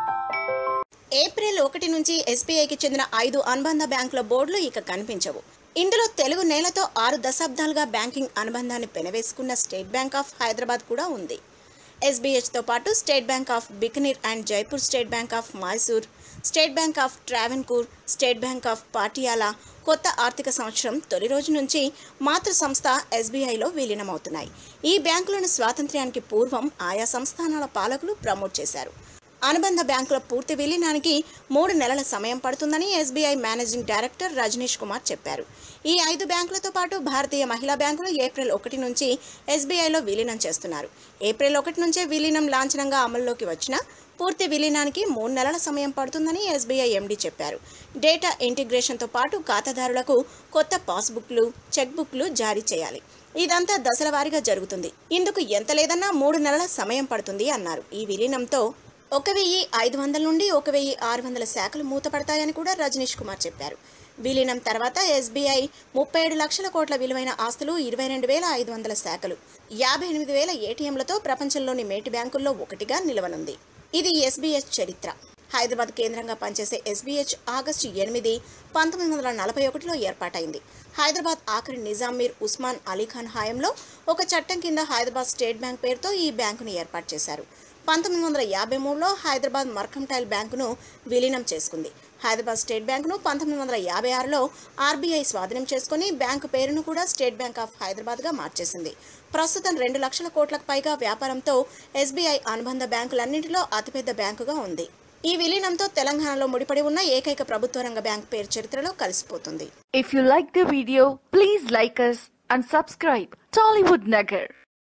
April ఒకటి నుంచి ఎస్బీఐకి చెందిన ఐదు అనుబంధ బ్యాంకుల బోర్డులు ఇక కనిపించవు ఇందులో తెలుగు నేలతో ఆరు దశాబ్దాలుగా బ్యాంకింగ్ అనుబంధాన్ని పెనవేసుకున్న స్టేట్ బ్యాంక్ ఆఫ్ హైదరాబాద్ కూడా ఉంది ఎస్బీహెచ్తో పాటు State Bank of Bikaner and Jaipur State Bank of Mysore State Bank of Travancore State Bank of Patiala కొత్త ఆర్థిక సంవత్సరం తొలి రోజు నుంచి మాతృ సంస్థ ఎస్బీఐలో విలీనమవుతున్నాయి ఈ బ్యాంకులను స్వాతంత్ర్యానికి పూర్వం ఆయా సంస్థానాల పాలకులు ప్రమోట్ చేశారు అనుబంధ బ్యాంకుల పూర్తి విలీనానికి మూడు నెలల సమయం పడుతుందని SBI managing director Rajneesh Kumar చెప్పారు ఈ ఐదు బ్యాంకులతో పాటు భారతీయ మహిళా బ్యాంకును ఏప్రిల్ ఒకటి నుంచి ఎస్బీఐలో విలీనం చేస్తున్నారు ఏప్రిల్ ఒకటి నుంచే విలీనం లాంఛనంగా అమల్లోకి వచ్చిన పూర్తి విలీనానికి మూడు నెలల సమయం పడుతుందని ఎస్బీఐ ఎండీ చెప్పారు డేటా ఇంటిగ్రేషన్తో పాటు ఖాతాదారులకు కొత్త పాస్బుక్లు చెక్బుక్లు జారీ చేయాలి ఇదంతా దశల వారీగా జరుగుతుంది ఇందుకు ఎంత లేదన్నా మూడు నెలల సమయం పడుతుంది అన్నారు ఈ విలీనంతో ఒక వెయ్యి ఐదు వందల నుండి ఒక వెయ్యి ఆరు వందల శాఖలు మూతపడతాయని కూడా రజనీష్ కుమార్ చెప్పారు విలీనం తర్వాత ఎస్బీఐ ముప్పై ఏడు లక్షల కోట్ల విలువైన ఆస్తులు ఇరవై రెండు వేల ఐదు వందల శాఖలు యాభై ఎనిమిది వేల ఏటీఎంలతో ప్రపంచంలోని మేటి బ్యాంకుల్లో ఒకటిగా నిలవనుంది ఇది ఎస్బీహెచ్ చరిత్ర హైదరాబాద్ కేంద్రంగా పనిచేసే ఎస్బీహెచ్ ఆగస్టు ఎనిమిది పంతొమ్మిది వందల నలభై ఒకటిలో ఏర్పాటైంది హైదరాబాద్ ఆఖరి నిజాం మీర్ ఉస్మాన్ అలీఖాన్ హయాంలో ఒక చట్టం కింద హైదరాబాద్ స్టేట్ బ్యాంక్ పేరుతో ఈ బ్యాంకును ఏర్పాటు చేశారు పంతొమ్మిది వందల యాభై మూడులో హైదరాబాద్ మర్కంటైల్ బ్యాంకును విలీనం చేసుకుంది హైదరాబాద్ స్టేట్ బ్యాంకును పంతొమ్మిది వందల యాభై ఆరులో ఆర్బీఐ స్వాధీనం చేసుకుని బ్యాంకు పేరును కూడా స్టేట్ బ్యాంక్ ఆఫ్ హైదరాబాద్గా మార్చేసింది ప్రస్తుతం రెండు లక్షల కోట్లకు పైగా వ్యాపారంతో ఎస్బీఐ అనుబంధ బ్యాంకులన్నింటిలో అతిపెద్ద బ్యాంకుగా ఉంది ఈ విలీనంతో తెలంగాణలో ముడిపడి ఉన్న ఏకైక ప్రభుత్వ రంగ బ్యాంక్ పేరు చరిత్రలో కలిసిపోతుంది If you like the video, please like us and subscribe Tollywood Nagar.